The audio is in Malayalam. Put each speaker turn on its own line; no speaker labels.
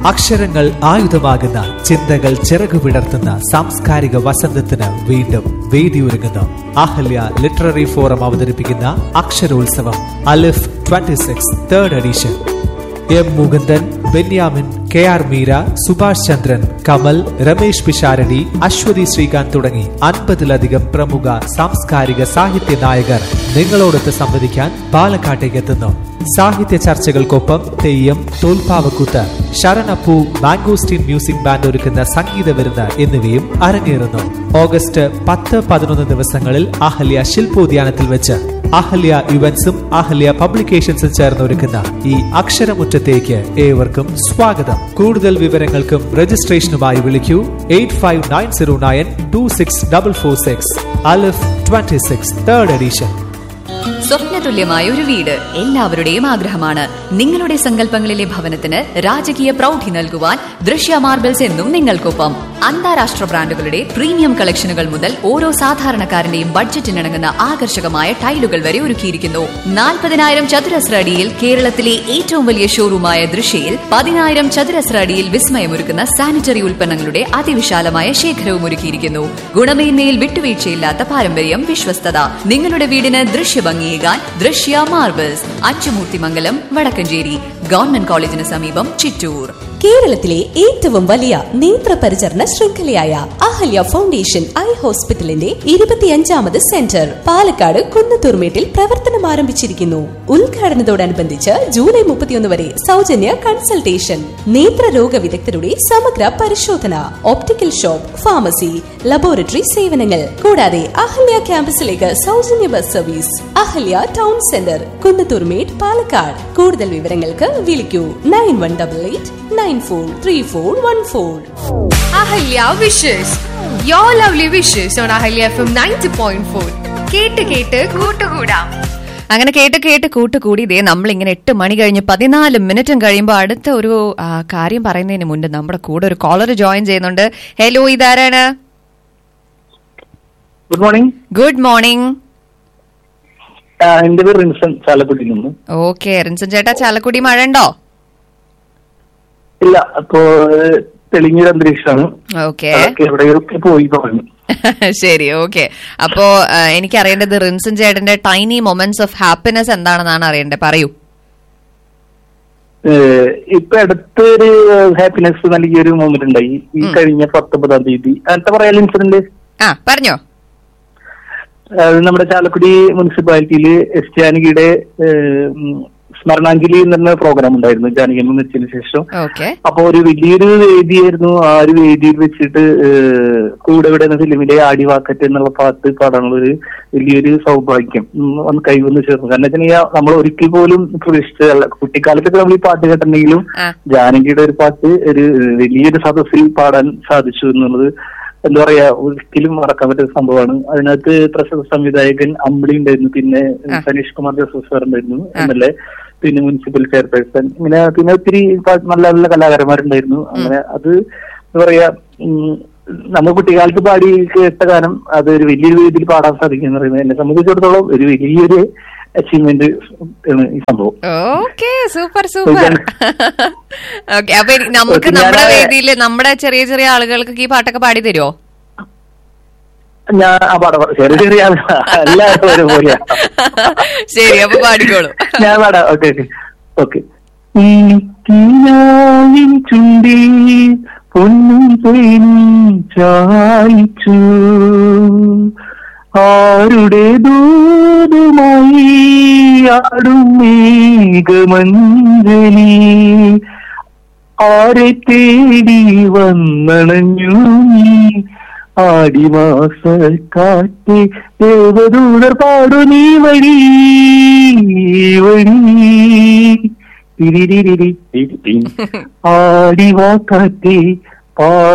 അക്ഷരങ്ങൾ ആയുധമാകുന്ന ചിന്തകൾ ചിറകു വിടർത്തുന്ന സാംസ്കാരിക വസന്തത്തിന് വീണ്ടും വേദിയൊരുങ്ങുന്നു അഹല്യ ലിറ്റററി ഫോറം അവതരിപ്പിക്കുന്ന അക്ഷരോത്സവം Alif 26 six third edition M Mukundan Benyamin K R Meera Subhash Chandran Kamal Ramesh Pisharody Aswathy Sreekanth തുടങ്ങി അൻപതിലധികം പ്രമുഖ സാംസ്കാരിക സാഹിത്യ നായകർ നിങ്ങളോടൊത്ത് സംവദിക്കാൻ പാലക്കാട്ടേക്ക് എത്തുന്നു സാഹിത്യ ചർച്ചകൾക്കൊപ്പം തെയ്യം തോൽപ്പാവക്കൂത്ത് ശരണപ്പൂ മാംഗോസ്റ്റീൻ മ്യൂസിക് ബാൻഡ് ഒരുക്കുന്ന സംഗീത വിരുന്ന് എന്നിവയും അരങ്ങേറുന്നു ഓഗസ്റ്റ് പത്ത് പതിനൊന്ന് ദിവസങ്ങളിൽ അഹല്യ ശില്പോദ്യാനത്തിൽ വെച്ച് അഹല്യ ഇവന്റ്സും അഹല്യ പബ്ലിക്കേഷൻസും ചേർന്ന് ഒരുക്കുന്ന ഈ അക്ഷരമുറ്റത്തേക്ക് ഏവർക്കും സ്വാഗതം കൂടുതൽ വിവരങ്ങൾക്കും രജിസ്ട്രേഷനുമായി വിളിക്കൂ eight five nine zero nine two six double four six Alif twenty six third edition
സ്വപ്നതുല്യമായ ഒരു വീട് എല്ലാവരുടെയും ആഗ്രഹമാണ് നിങ്ങളുടെ സങ്കല്പങ്ങളിലെ ഭവനത്തിന് രാജകീയ പ്രൗഢി നൽകുവാൻ ദൃശ്യ മാർബിൾസ് എന്നും നിങ്ങൾക്കൊപ്പം അന്താരാഷ്ട്ര ബ്രാൻഡുകളുടെ പ്രീമിയം കളക്ഷനുകൾ മുതൽ ഓരോ സാധാരണക്കാരന്റെയും ബഡ്ജറ്റിനിണങ്ങുന്ന ആകർഷകമായ ടൈലുകൾ വരെ ഒരുക്കിയിരിക്കുന്നു നാൽപ്പതിനായിരം ചതുരശ്ര അടിയിൽ കേരളത്തിലെ ഏറ്റവും വലിയ ഷോറൂമായ ദൃശ്യയിൽ പതിനായിരം ചതുരശ്ര അടിയിൽ വിസ്മയമൊരുക്കുന്ന സാനിറ്ററി ഉൽപ്പന്നങ്ങളുടെ അതിവിശാലമായ ശേഖരവും ഒരുക്കിയിരിക്കുന്നു ഗുണമേന്മയിൽ വിട്ടുവീഴ്ചയില്ലാത്ത പാരമ്പര്യം വിശ്വസ്തത നിങ്ങളുടെ വീടിന് ദൃശ്യഭംഗിയേകാൻ ദൃശ്യ മാർബിൾസ് അച്ചുമൂർത്തിമംഗലം വടക്കഞ്ചേരി ഗവൺമെന്റ് കോളേജിന് സമീപം ചിറ്റൂർ
കേരളത്തിലെ ഏറ്റവും വലിയ നേത്ര പരിചരണ ശൃംഖലയായ അഹല്യ ഫൗണ്ടേഷൻ ഐ ഹോസ്പിറ്റലിന്റെ ഇരുപത്തിയഞ്ചാമത് സെന്റർ പാലക്കാട് കുന്നത്തൂർമേട്ടിൽ പ്രവർത്തനം ആരംഭിച്ചിരിക്കുന്നു ഉദ്ഘാടനത്തോടനുബന്ധിച്ച് ജൂലൈ മുപ്പത്തിയൊന്ന് വരെ സൗജന്യ കൺസൾട്ടേഷൻ നേത്രരോഗ വിദഗ്ധരുടെ സമഗ്ര പരിശോധന ഓപ്റ്റിക്കൽ ഷോപ്പ് ഫാർമസി ലബോറട്ടറി സേവനങ്ങൾ കൂടാതെ അഹല്യ ക്യാമ്പസിലേക്ക് സൗജന്യ bus service Ahalya town centre Kunnathurmedu Palakkad കൂടുതൽ വിവരങ്ങൾക്ക് വിളിക്കൂ nine one double eight nine four three four one four
Ahalya wishes your lovely wishes on Ahalya FM ninety point four ഫോർ കേട്ട് കേട്ട് കൂട്ടുകൂടാം
അങ്ങനെ കേട്ട് കേട്ട് കൂട്ടുകൂടി ഇതേ നമ്മൾ ഇങ്ങനെ എട്ട് മണി കഴിഞ്ഞ് പതിനാല് മിനിറ്റും കഴിയുമ്പോൾ അടുത്ത ഒരു ആ, കാര്യം പറയുന്നതിന് മുൻപ് നമ്മുടെ കൂടെ ഒരു കോളർ ജോയിൻ ചെയ്യുന്നുണ്ട് ഹലോ ഇതാരാണ്
ഗുഡ് മോർണിംഗ്
ഗുഡ് മോർണിംഗ്
എന്റെ പേര് റിൻസൺ ചാലക്കുടിയിൽ നിന്ന്
ഓക്കെ റിൻസൻ ചേട്ടാ ചാലക്കുടി മഴ ഉണ്ടോ
ഇല്ല അപ്പോ ഏഹ്, തെളിഞ്ഞൊരു അന്തരീക്ഷമാണ്
ഓക്കെ
അതൊക്കെ എവിടെയൊക്കെ പോയി തുടങ്ങി
ശരി ഓക്കെ അപ്പോ ആ, എനിക്ക് അറിയേണ്ടത് റിൻസൻ ചേട്ടന്റെ ടൈനി മൊമെന്റ്സ് ഓഫ് ഹാപ്പിനെസ് എന്താണെന്നാണ് അറിയേണ്ടത് പറയൂ
ഏഹ്, ഇപ്പൊ അടുത്തൊരു ഹാപ്പിനെസ് നൽകിയ ഒരു മൊമെന്റ് ഉണ്ടായി ഈ കഴിഞ്ഞ പത്തൊമ്പതാം തീയതി അങ്ങനത്തെ പറയാൻ ഇൻസിഡന്റ്
ആ പറഞ്ഞോ
നമ്മുടെ ചാലക്കുടി മുനിസിപ്പാലിറ്റിയില് എസ് ജാനകിയുടെ ഏഹ്, ഉം, സ്മരണാഞ്ജലി എന്ന് പറഞ്ഞ പ്രോഗ്രാം ഉണ്ടായിരുന്നു ജാനകി മരിച്ചതിന് ശേഷം
ഓക്കെ
അപ്പൊ ഒരു വലിയൊരു വേദിയായിരുന്നു ആ ഒരു വേദിയിൽ വെച്ചിട്ട് ഏഹ്, കൂടെ ഇവിടെ എന്ന ഫിലിമിലെ ആടി വാക്കറ്റ് എന്നുള്ള പാട്ട് പാടാനുള്ള ഒരു വലിയൊരു സൗഭാഗ്യം ഉം, വന്ന് കൈവന്ന് ചേർന്നു കാരണം വെച്ചാൽ നമ്മൾ ഒരിക്കൽ പോലും പ്രതീക്ഷിച്ചതല്ല കുട്ടിക്കാലത്തൊക്കെ നമ്മൾ ഈ പാട്ട് കേട്ടിട്ടുണ്ടെങ്കിലും
ആ.
ജാനകിയുടെ ഒരു പാട്ട് ഒരു ഏഹ്, വലിയൊരു സദസ്സിൽ പാടാൻ സാധിച്ചു എന്നുള്ളത് എന്താ പറയാ ഒരിക്കലും മറക്കാൻ പറ്റുന്ന സംഭവമാണ് അതിനകത്ത് പ്രശസ്ത സംവിധായകൻ അമ്പിളി ഉണ്ടായിരുന്നു പിന്നെ
ആ.
സനീഷ് കുമാർ ജോസഫ് സാർ ഉണ്ടായിരുന്നു എന്നല്ലേ പിന്നെ മുനിസിപ്പൽ ചെയർപേഴ്സൺ ഇങ്ങനെ പിന്നെ ഒത്തിരി പ- നല്ല നല്ല കലാകാരന്മാരുണ്ടായിരുന്നു അങ്ങനെ അത് എന്താ പറയാ ഉം, നമ്മൾ കുട്ടിക്കാലത്ത് പാടി കേട്ട ഗാനം അത് ഒരു വലിയൊരു രീതിയിൽ പാടാൻ സാധിക്കും എന്ന് പറയുന്നത് എന്നെ സംബന്ധിച്ചിടത്തോളം ഒരു വലിയൊരു അച്ചീവ്മെന്റ് ആണ് ഈ സംഭവം
ഓക്കെ സൂപ്പർ സൂപ്പർ ഓക്കെ അപ്പൊ ഇനി നമുക്ക്
ഓക്കെ,
നമ്മുടെ
ഞാന്
വേദിയിൽ നമ്മുടെ ചെറിയ ചെറിയ ആളുകൾക്ക് ഈ പാട്ടൊക്കെ പാടി തരുമോ
ഞാൻ ആ പാടാം ചെറിയ ചെറിയ ആള് എല്ലാവരും ഒരുപോലെയാ
ശരി അപ്പൊ പാടിക്കോളൂ
ഞാൻ പാടാം ഓക്കെ ഓക്കെ ഓക്കെ കിനാവിൻ ചുണ്ടിൽ പൊന്നും തേനും ചാലിച്ചു ആരുടെ ദൂതുമായി ആടും മേഘമഞ്ജലി ആരെ തേടി വന്നണഞ്ഞു നീ ആടിമാസ കാറ്റ് ദേവദൂതർ പാടു നീ വഴി വഴി തിരിരിരി ആടിവാ കാറ്റേ പാ